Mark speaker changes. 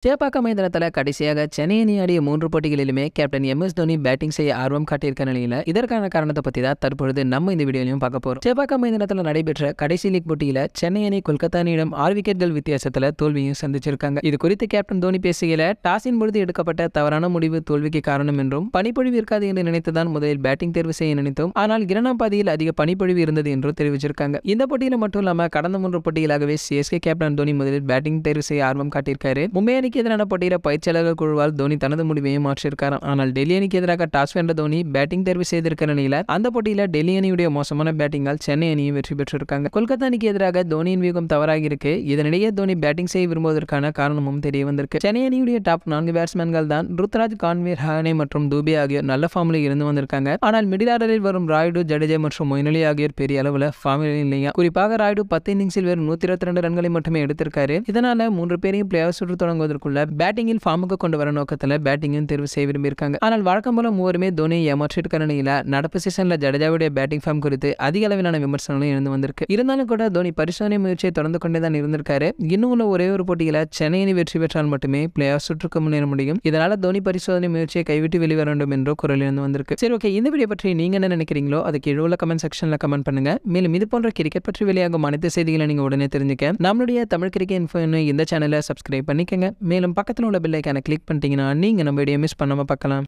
Speaker 1: சேப்பாக்கம் மைதானத்தில் கடைசியாக சென்னை அணி ஆடிய மூன்று போட்டிகளிலுமே captain M S Dhoni batting செய்ய ஆர்வம் காட்டியிருக்க நிலையில இதற்கான காரணத்தை பற்றி தான் தற்பொழுது நம்ம இந்த வீடியோலையும் பார்க்க போறோம் சேப்பாக்கம் மைதானத்தில் நடைபெற்ற கடைசி லீக் போட்டியில சென்னை அணி கொல்கத்தா அணியிடம் ஆறு விக்கெட்கள் வித்தியாசத்தில் தோல்வியும் சந்திச்சிருக்காங்க இது குறித்து கேப்டன் தோனி பேசுகையில டாஸின் பொழுது எடுக்கப்பட்ட தவறான முடிவு தோல்விக்கு காரணம் என்றும் பனிப்பொழிவு இருக்காது என்று நினைத்துதான் முதலில் பேட்டிங் தேர்வு செய்ய நினைத்தோம் ஆனால் இரண்டாம் பாதியில் அதிக பனிப்பொழிவு இருந்தது என்றும் தெரிவிச்சிருக்காங்க இந்த போட்டியில மட்டும் இல்லாம கடந்த மூன்று போட்டிகளாகவே சிஎஸ்கே கேப்டன் தோனி முதலில் பேட்டிங் தேர்வு செய்ய ஆர்வம் காட்டியிருக்காரு மும்பை அணிக்கு எதிரான போட்டியில பயிற்சியாளர்கள் குழுவால் தோனி தனது முடிவையும் மாற்றியிருக்காராம் ஆனால் டெல்லி அணிக்கு எதிராக டாஸ் வென்ற தோனி பேட்டிங் தேர்வு செய்திருக்கிற நிலையில அந்த போட்டியில டெல்லி அணியுடைய மோசமான பேட்டிங்கால் சென்னை அணியும் வெற்றி பெற்றிருக்காங்க கொல்கத்தா அணிக்கு எதிராக தோனியின் வியூகம் தவறாகி இருக்கு இதனிடையே தோனி பேட்டிங் செய்ய விரும்புவதற்கான காரணமும் தெரிய வந்திருக்கு சென்னை அணியுடைய டாப் நான்கு பேட்ஸ்மேன்கள் தான் ருத்ராஜ் கான்வீர் ஹானே மற்றும் தூபே ஆகியோர் நல்ல ஃபார்மில் இருந்து வந்திருக்காங்க ஆனால் மிடில் ஆர்டரில் வரும் ராய்டு ஜடேஜா மற்றும் மொயின் அலி ஆகியோர் பெரிய அளவில் ஃபார்மில் இல்லையா குறிப்பாக ராய்டு பத்து இன்னிங்ஸில் வெறும் நூத்தி இருபத்தி ரெண்டு ரன்களை மட்டுமே எடுத்திருக்காரு இதனால மூன்று பேரையும் பிளே ஆஃப் சுற்று தொடங்குவதற்குள்ள பேட்டிங்கில் ஃபார்முக்கு கொண்டு வர நோக்கத்தில் பேட்டிங்கும் தேர்வு செய்ய விரும்பியிருக்காங்க ஆனால் வழக்கம் போல மூவருமே தோனியை ஏமாற்றிருக்கிற நிலையில நடப்பு சீசன்ல ஜடேஜாவுடைய பேட்டிங் ஃபார்ம் குறித்து அதிக அளவிலான விமர்சனங்களும் இருந்து வந்திருக்கு இருந்தாலும் கூட தோனி பரிசோதனை முயற்சியை தொடர்ந்து கொண்டே தான் இருந்திருக்காரு இன்னும் உள்ள ஒரே ஒரு போட்டியில சென்னை அணி வெற்றி பெற்றால் மட்டுமே பிளே ஆஃப் சுற்றுக்கு முன்னேற முடியும் இதனால தோனி பரிசோதனை முயற்சியை கைவிட்டு வெளிவர வேண்டும் என்றோ குரல் இருந்து வந்திருக்கு சரி ஓகே இந்த வீடியோ பற்றி நீங்க என்ன நினைக்கிறீங்களோ அது கீழே உள்ள கமெண்ட் செக்ஷன்ல கமெண்ட் பண்ணுங்க மேலும் இது போன்ற கிரிக்கெட் பற்றி வெளியாகும் அனைத்து செய்திகளை நீங்க உடனே தெரிஞ்சுக்க நம்மளுடைய தமிழ் கிரிக்கெட் இன்ஃபோ இந்த சேனலை சப்ஸ்கிரைப் பண்ணிக்கங்க மேலும் பக்கத்தில் உள்ள பெல் ஐக்கானை கிளிக் பண்ணிட்டீங்கன்னா நீங்க நம்ம வீடியோ மிஸ் பண்ணாம பார்க்கலாம்